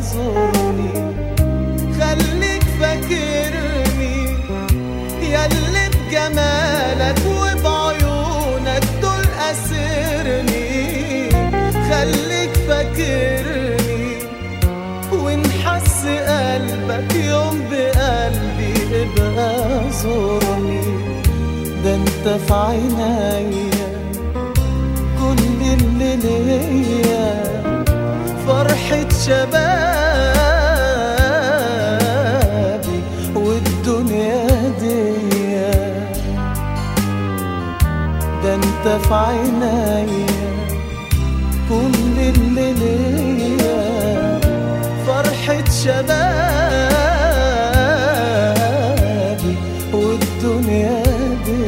زورني خليك فاكرني ياللي بجمالك وبعيونك دول أسرني خليك فاكرني ونحس قلبك يوم بقلبي ابقى زورني ده انت في عينيا كل اللي ليا فرحة شبابي والدنيا دي ده انت في عينيا كل اللي ليا فرحة شبابي والدنيا دي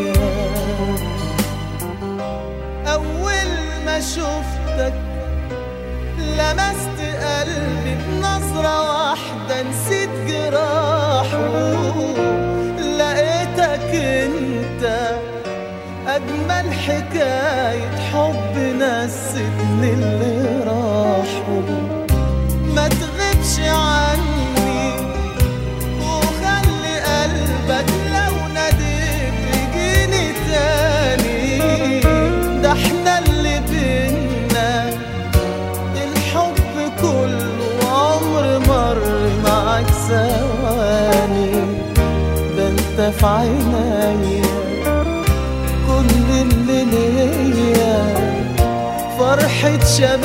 أول ما شفتك لمست قلبي بنظرة واحدة نسيت جراحه لقيتك انت أجمل حكاية حب نستني اللي راحوا ما تغيبش عني وخلي قلبك لو ناديت يجيني تاني ده احنا اللي بينا الحب كله عمر مر معاك ثواني ده انت في عينيا كل اللي ليا فرحة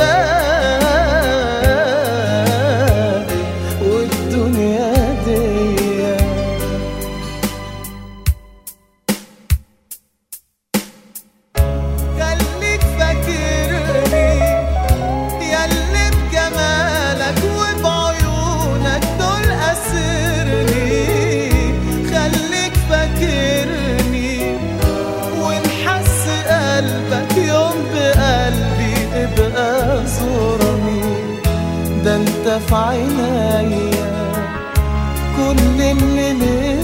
شبابي والدنيا دي خليك فاكرني ياللي بجمالك وبعيونك دول أسرني خليك فاكرني ونحس قلبك يوم بقلبي ابقى زورني ده انت في عينيا كل اللي ليا